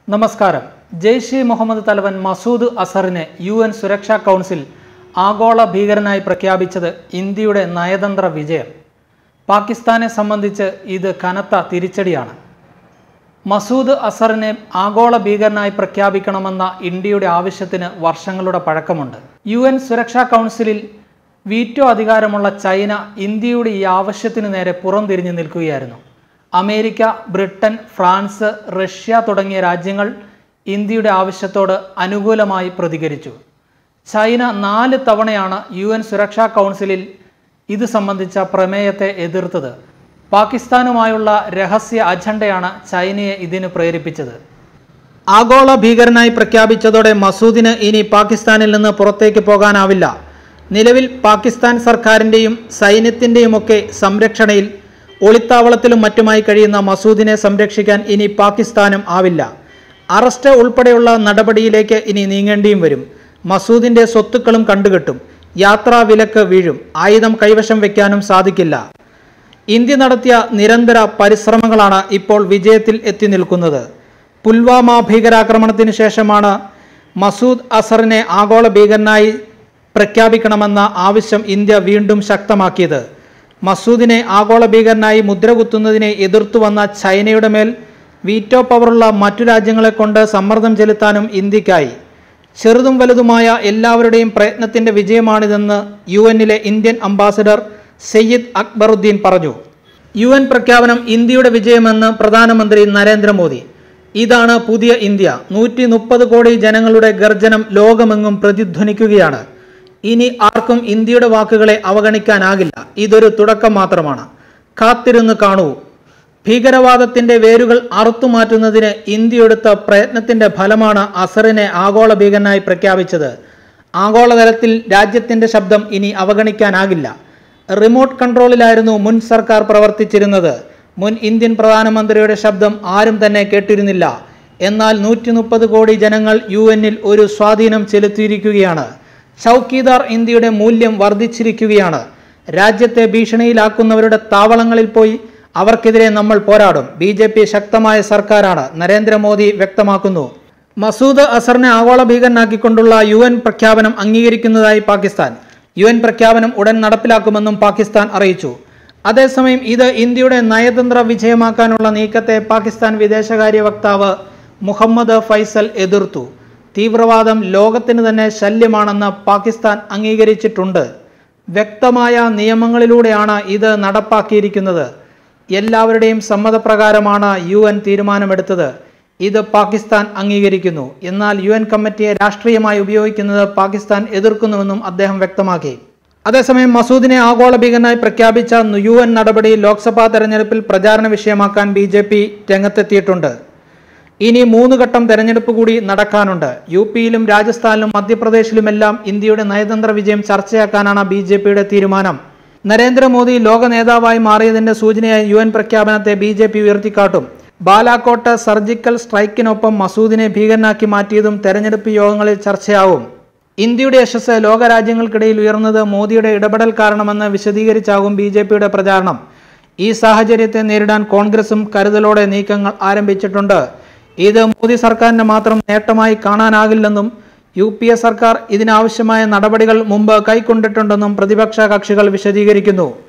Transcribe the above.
നമസ്കാരം ജെയ്ഷെ മുഹമ്മദ് തലവൻ മസൂദ് അസറിനെ യു എൻ സുരക്ഷാ കൗൺസിൽ ആഗോള ഭീകരനായി പ്രഖ്യാപിച്ചത് ഇന്ത്യയുടെ നയതന്ത്ര വിജയം പാകിസ്ഥാനെ സംബന്ധിച്ച് ഇത് കനത്ത തിരിച്ചടിയാണ് മസൂദ് അസറിനെ ആഗോള ഭീകരനായി പ്രഖ്യാപിക്കണമെന്ന ഇന്ത്യയുടെ ആവശ്യത്തിന് വർഷങ്ങളുടെ പഴക്കമുണ്ട് യു എൻ സുരക്ഷാ കൗൺസിലിൽ വീറ്റോ അധികാരമുള്ള ചൈന ഇന്ത്യയുടെ ഈ ആവശ്യത്തിനു നേരെ പുറംതിരിഞ്ഞു നിൽക്കുകയായിരുന്നു അമേരിക്ക ബ്രിട്ടൻ ഫ്രാൻസ് റഷ്യ തുടങ്ങിയ രാജ്യങ്ങൾ ഇന്ത്യയുടെ ആവശ്യത്തോട് അനുകൂലമായി പ്രതികരിച്ചു ചൈന നാല് തവണയാണ് യു എൻ സുരക്ഷാ കൗൺസിലിൽ ഇത് സംബന്ധിച്ച പ്രമേയത്തെ എതിർത്തത് പാകിസ്ഥാനുമായുള്ള രഹസ്യ അജണ്ടയാണ് ചൈനയെ ഇതിന് പ്രേരിപ്പിച്ചത് ആഗോള ഭീകരനായി പ്രഖ്യാപിച്ചതോടെ മസൂദിന് ഇനി പാകിസ്ഥാനിൽ നിന്ന് പുറത്തേക്ക് പോകാനാവില്ല നിലവിൽ പാകിസ്ഥാൻ സർക്കാരിൻ്റെയും സൈന്യത്തിൻ്റെയുമൊക്കെ സംരക്ഷണയിൽ ഒളിത്താവളത്തിലും മറ്റുമായി കഴിയുന്ന മസൂദിനെ സംരക്ഷിക്കാൻ ഇനി പാകിസ്ഥാനും ആവില്ല അറസ്റ്റ് ഉൾപ്പെടെയുള്ള നടപടിയിലേക്ക് ഇനി നീങ്ങേണ്ടിയും വരും മസൂദിൻ്റെ സ്വത്തുക്കളും കണ്ടുകെട്ടും യാത്രാ വിലക്ക് വീഴും ആയുധം കൈവശം വയ്ക്കാനും സാധിക്കില്ല ഇന്ത്യ നടത്തിയ നിരന്തര പരിശ്രമങ്ങളാണ് ഇപ്പോൾ വിജയത്തിൽ എത്തി നിൽക്കുന്നത് പുൽവാമ ഭീകരാക്രമണത്തിന് ശേഷമാണ് മസൂദ് അസറിനെ ആഗോള ഭീകരനായി പ്രഖ്യാപിക്കണമെന്ന ആവശ്യം ഇന്ത്യ വീണ്ടും ശക്തമാക്കിയത് മസൂദിനെ ആഗോള ഭീകരനായി മുദ്രകുത്തുന്നതിനെ എതിർത്തു വന്ന ചൈനയുടെ മേൽ വീറ്റോ പവറുള്ള മറ്റു രാജ്യങ്ങളെ കൊണ്ട് സമ്മർദ്ദം ചെലുത്താനും ഇന്ത്യക്കായി ചെറുതും വലുതുമായ എല്ലാവരുടെയും പ്രയത്നത്തിന്റെ വിജയമാണിതെന്ന് യു എന്നിലെ ഇന്ത്യൻ അംബാസഡർ സയ്യിദ് അക്ബറുദ്ദീൻ പറഞ്ഞു യു എൻ പ്രഖ്യാപനം ഇന്ത്യയുടെ വിജയമെന്ന് പ്രധാനമന്ത്രി നരേന്ദ്രമോദി ഇതാണ് പുതിയ ഇന്ത്യ നൂറ്റി മുപ്പത് കോടി ജനങ്ങളുടെ ഗർജനം ലോകമെങ്ങും പ്രതിധ്വനിക്കുകയാണ് ഇനി ആർക്കും ഇന്ത്യയുടെ വാക്കുകളെ അവഗണിക്കാനാകില്ല ഇതൊരു തുടക്കം മാത്രമാണ് കാത്തിരുന്ന് കാണൂ ഭീകരവാദത്തിന്റെ വേരുകൾ അറുത്തുമാറ്റുന്നതിന് ഇന്ത്യ എടുത്ത പ്രയത്നത്തിന്റെ ഫലമാണ് അസറിനെ ആഗോള ഭീകരനായി പ്രഖ്യാപിച്ചത് ആഗോളതലത്തിൽ രാജ്യത്തിന്റെ ശബ്ദം ഇനി അവഗണിക്കാനാകില്ല റിമോട്ട് കൺട്രോളിലായിരുന്നു മുൻ സർക്കാർ പ്രവർത്തിച്ചിരുന്നത് മുൻ ഇന്ത്യൻ പ്രധാനമന്ത്രിയുടെ ശബ്ദം ആരും തന്നെ കേട്ടിരുന്നില്ല എന്നാൽ നൂറ്റി മുപ്പത് കോടി ജനങ്ങൾ യു എന്നിൽ ഒരു സ്വാധീനം ചെലുത്തിയിരിക്കുകയാണ് ചൗക്കീദാർ ഇന്ത്യയുടെ മൂല്യം വർദ്ധിച്ചിരിക്കുകയാണ് രാജ്യത്തെ ഭീഷണിയിലാക്കുന്നവരുടെ താവളങ്ങളിൽ പോയി അവർക്കെതിരെ നമ്മൾ പോരാടും ബി ജെ പി ശക്തമായ സർക്കാരാണ് നരേന്ദ്രമോദി വ്യക്തമാക്കുന്നു മസൂദ് അസറിനെ ആഗോള ഭീകരനാക്കിക്കൊണ്ടുള്ള യു എൻ പ്രഖ്യാപനം അംഗീകരിക്കുന്നതായി പാകിസ്ഥാൻ യു എൻ പ്രഖ്യാപനം ഉടൻ നടപ്പിലാക്കുമെന്നും പാകിസ്ഥാൻ അറിയിച്ചു അതേസമയം ഇത് ഇന്ത്യയുടെ നയതന്ത്ര വിജയമാക്കാനുള്ള നീക്കത്തെ പാകിസ്ഥാൻ വിദേശകാര്യ വക്താവ് മുഹമ്മദ് ഫൈസൽ എതിർത്തു തീവ്രവാദം ലോകത്തിന് തന്നെ ശല്യമാണെന്ന് പാകിസ്ഥാൻ അംഗീകരിച്ചിട്ടുണ്ട് വ്യക്തമായ നിയമങ്ങളിലൂടെയാണ് ഇത് നടപ്പാക്കിയിരിക്കുന്നത് എല്ലാവരുടെയും സമ്മതപ്രകാരമാണ് യു എൻ തീരുമാനമെടുത്തത് ഇത് പാകിസ്ഥാൻ അംഗീകരിക്കുന്നു എന്നാൽ യു എൻ കമ്മിറ്റിയെ രാഷ്ട്രീയമായി ഉപയോഗിക്കുന്നത് പാകിസ്ഥാൻ എതിർക്കുന്നുവെന്നും അദ്ദേഹം വ്യക്തമാക്കി അതേസമയം മസൂദിനെ ആഗോള ഭീകരനായി പ്രഖ്യാപിച്ച യു എൻ നടപടി ലോക്സഭാ തെരഞ്ഞെടുപ്പിൽ പ്രചാരണ വിഷയമാക്കാൻ ബി ജെ പി രംഗത്തെത്തിയിട്ടുണ്ട് ഇനി മൂന്ന് ഘട്ടം തെരഞ്ഞെടുപ്പ് കൂടി നടക്കാനുണ്ട് യു പിയിലും രാജസ്ഥാനിലും മധ്യപ്രദേശിലുമെല്ലാം ഇന്ത്യയുടെ നയതന്ത്ര വിജയം ചർച്ചയാക്കാനാണ് ബി ജെ പിയുടെ തീരുമാനം നരേന്ദ്രമോദി ലോക നേതാവായി മാറിയതിന്റെ സൂചനയായി യു എൻ പ്രഖ്യാപനത്തെ ബി ജെ പി ഉയർത്തിക്കാട്ടും ബാലാക്കോട്ട് സർജിക്കൽ സ്ട്രൈക്കിനൊപ്പം മസൂദിനെ ഭീകരനാക്കി മാറ്റിയതും തെരഞ്ഞെടുപ്പ് യോഗങ്ങളിൽ ചർച്ചയാവും ഇന്ത്യയുടെ യശസ് ലോകരാജ്യങ്ങൾക്കിടയിൽ ഉയർന്നത് മോദിയുടെ ഇടപെടൽ കാരണമെന്ന് വിശദീകരിച്ചാകും ബി ജെ പിയുടെ പ്രചാരണം ഈ സാഹചര്യത്തെ നേരിടാൻ കോൺഗ്രസും കരുതലോടെ നീക്കങ്ങൾ ആരംഭിച്ചിട്ടുണ്ട് ഇത് മോദി സർക്കാരിന് മാത്രം നേട്ടമായി കാണാനാകില്ലെന്നും യു പി എ സർക്കാർ ഇതിനാവശ്യമായ നടപടികൾ മുമ്പ് കൈക്കൊണ്ടിട്ടുണ്ടെന്നും പ്രതിപക്ഷ കക്ഷികൾ വിശദീകരിക്കുന്നു